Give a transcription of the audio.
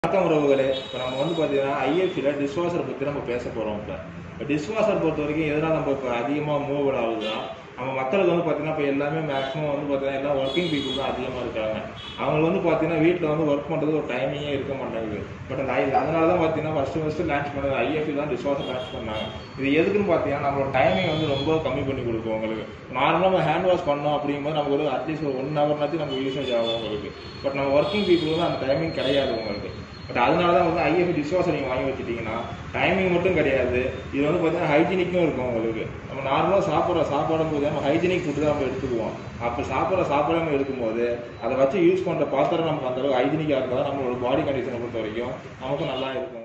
வணக்கம் உறவுகளே இப்போ நம்ம வந்து பார்த்தீங்கன்னா ஐஎஃப்சியில் டிஷ்வாஷர் பற்றி நம்ம பேச போகிறோம் இப்போ இப்போ டிஷ்வாஷர் பொறுத்த வரைக்கும் எதனால் நம்ம இப்போ அதிகமாக மூவ் ஆகுதுன்னா நம்ம மக்களுக்கு வந்து பார்த்தீங்கன்னா இப்போ எல்லாமே மேக்ஸிமம் வந்து பார்த்தீங்கன்னா எல்லாம் ஒர்க்கிங் பீப்புள் தான் அதிகமாக இருக்காங்க அவங்களுக்கு வந்து பார்த்தீங்கன்னா வீட்டில் வந்து ஒர்க் பண்ணுறது ஒரு டைமிங்கே இருக்க மாட்டேங்குது பட் அந்த ஐ- அதனால தான் பார்த்தீங்கன்னா ஃபஸ்ட்டு ஃபஸ்ட்டு லான்ச் பண்ணது ஐஎஃப்சி தான் டிஷ்வாஷர் லான்ச் பண்ணாங்க இது எதுக்குன்னு பார்த்தீங்கன்னா நம்மளோட டைமிங் வந்து ரொம்ப கம்மி பண்ணி கொடுக்கும் உங்களுக்கு நார்மலாக நம்ம ஹேண்ட் வாஷ் பண்ணோம் அப்படிங்கும்போது நமக்கு ஒரு அட்லீஸ்ட் ஒரு ஒன் ஹவர்னாச்சும் நமக்கு யூசேஜ் ஆகும் உங்களுக்கு பட் நம்ம ஒர்க்கிங் பீப்புள் வந்து அந்த டைமிங் கிடையாது உங்களுக்கு பட் அதனால தான் வந்து ஐஎஃப் டிஷ்வாஷர் நீங்கள் வாங்கி வச்சுட்டீங்கன்னா டைமிங் மட்டும் கிடையாது இது வந்து பார்த்தீங்கன்னா ஹைஜீனிக்கும் இருக்கும் உங்களுக்கு நம்ம நார்மலாக சாப்பிட்ற சாப்பாடும் போது நம்ம ஹைஜீனிக் ஃபுட்டு தான் நம்ம எடுத்துக்குவோம் அப்போ சாப்பிட்ற சாப்பாடு நம்ம எடுக்கும்போது அதை வச்சு யூஸ் பண்ணுற பாத்திரம் நமக்கு அந்த அளவுக்கு ஹைஜீனிக்காக இருந்தால் நம்மளோட பாடி கண்டிஷனை பொறுத்த வரைக்கும் நமக்கும் நல்லா இருக்கும்